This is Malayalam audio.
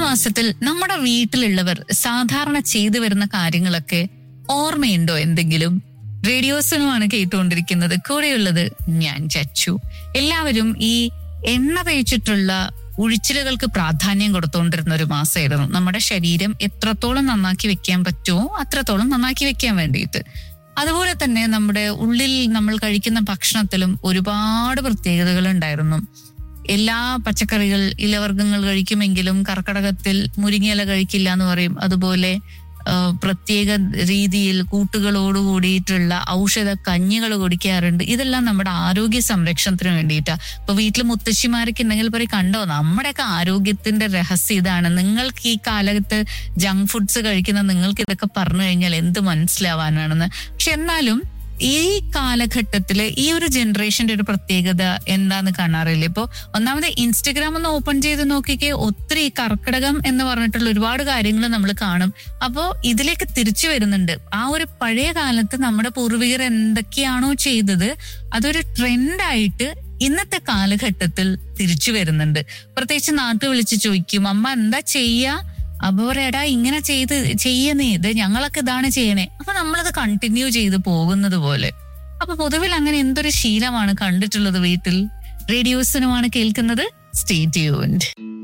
മാസത്തിൽ നമ്മുടെ വീട്ടിലുള്ളവർ സാധാരണ ചെയ്തു വരുന്ന കാര്യങ്ങളൊക്കെ ഓർമ്മയുണ്ടോ എന്തെങ്കിലും റേഡിയോസിനുമാണ് കേട്ടുകൊണ്ടിരിക്കുന്നത് കൂടെയുള്ളത് ഞാൻ ചച്ചു എല്ലാവരും ഈ എണ്ണ തേച്ചിട്ടുള്ള ഉഴിച്ചിലുകൾക്ക് പ്രാധാന്യം കൊടുത്തുകൊണ്ടിരുന്ന ഒരു മാസമായിരുന്നു നമ്മുടെ ശരീരം എത്രത്തോളം നന്നാക്കി വെക്കാൻ പറ്റുമോ അത്രത്തോളം നന്നാക്കി വെക്കാൻ വേണ്ടിയിട്ട് അതുപോലെ തന്നെ നമ്മുടെ ഉള്ളിൽ നമ്മൾ കഴിക്കുന്ന ഭക്ഷണത്തിലും ഒരുപാട് പ്രത്യേകതകൾ ഉണ്ടായിരുന്നു എല്ലാ പച്ചക്കറികൾ ഇലവർഗ്ഗങ്ങൾ കഴിക്കുമെങ്കിലും കർക്കടകത്തിൽ മുരിങ്ങയില കഴിക്കില്ല എന്ന് പറയും അതുപോലെ ആ, പ്രത്യേക രീതിയിൽ കൂട്ടുകളോട് കൂടിയിട്ടുള്ള ഔഷധ കഞ്ഞികൾ കുടിക്കാറുണ്ട് ഇതെല്ലാം നമ്മുടെ ആരോഗ്യ സംരക്ഷണത്തിന് വേണ്ടിയിട്ടാ ഇപ്പൊ വീട്ടിൽ മുത്തശ്ശിമാരൊക്കെ ഉണ്ടെങ്കിൽ പറയും കണ്ടോ നമ്മുടെയൊക്കെ ആരോഗ്യത്തിന്റെ രഹസ്യം ഇതാണ് നിങ്ങൾക്ക് ഈ കാലത്ത് ജങ്ക് ഫുഡ്സ് കഴിക്കുന്ന നിങ്ങൾക്ക് ഇതൊക്കെ പറഞ്ഞു കഴിഞ്ഞാൽ എന്ത് മനസ്സിലാവാനാണെന്ന് പക്ഷെ എന്നാലും ഈ കാലഘട്ടത്തില് ഈ ഒരു ജനറേഷന്റെ ഒരു പ്രത്യേകത എന്താന്ന് കാണാറില്ല ഇപ്പൊ ഒന്നാമത് ഇൻസ്റ്റഗ്രാം ഒന്ന് ഓപ്പൺ ചെയ്ത് നോക്കിക്കേ ഒത്തിരി കർക്കിടകം എന്ന് പറഞ്ഞിട്ടുള്ള ഒരുപാട് കാര്യങ്ങൾ നമ്മൾ കാണും അപ്പോ ഇതിലേക്ക് തിരിച്ചു വരുന്നുണ്ട് ആ ഒരു പഴയ കാലത്ത് നമ്മുടെ പൂർവികർ എന്തൊക്കെയാണോ ചെയ്തത് അതൊരു ട്രെൻഡായിട്ട് ഇന്നത്തെ കാലഘട്ടത്തിൽ തിരിച്ചു വരുന്നുണ്ട് പ്രത്യേകിച്ച് നാട്ടു വിളിച്ച് ചോദിക്കും അമ്മ എന്താ ചെയ്യാ അപ്പൊ പറയടാ ഇങ്ങനെ ചെയ്ത് ചെയ്യുന്നേ ഇത് ഞങ്ങളൊക്കെ ഇതാണ് ചെയ്യണേ അപ്പൊ നമ്മളത് കണ്ടിന്യൂ ചെയ്ത് പോകുന്നത് പോലെ അപ്പൊ പൊതുവിൽ അങ്ങനെ എന്തൊരു ശീലമാണ് കണ്ടിട്ടുള്ളത് വീട്ടിൽ റേഡിയോസിനുമാണ് കേൾക്കുന്നത് സ്റ്റേ ട്യൂൺഡ്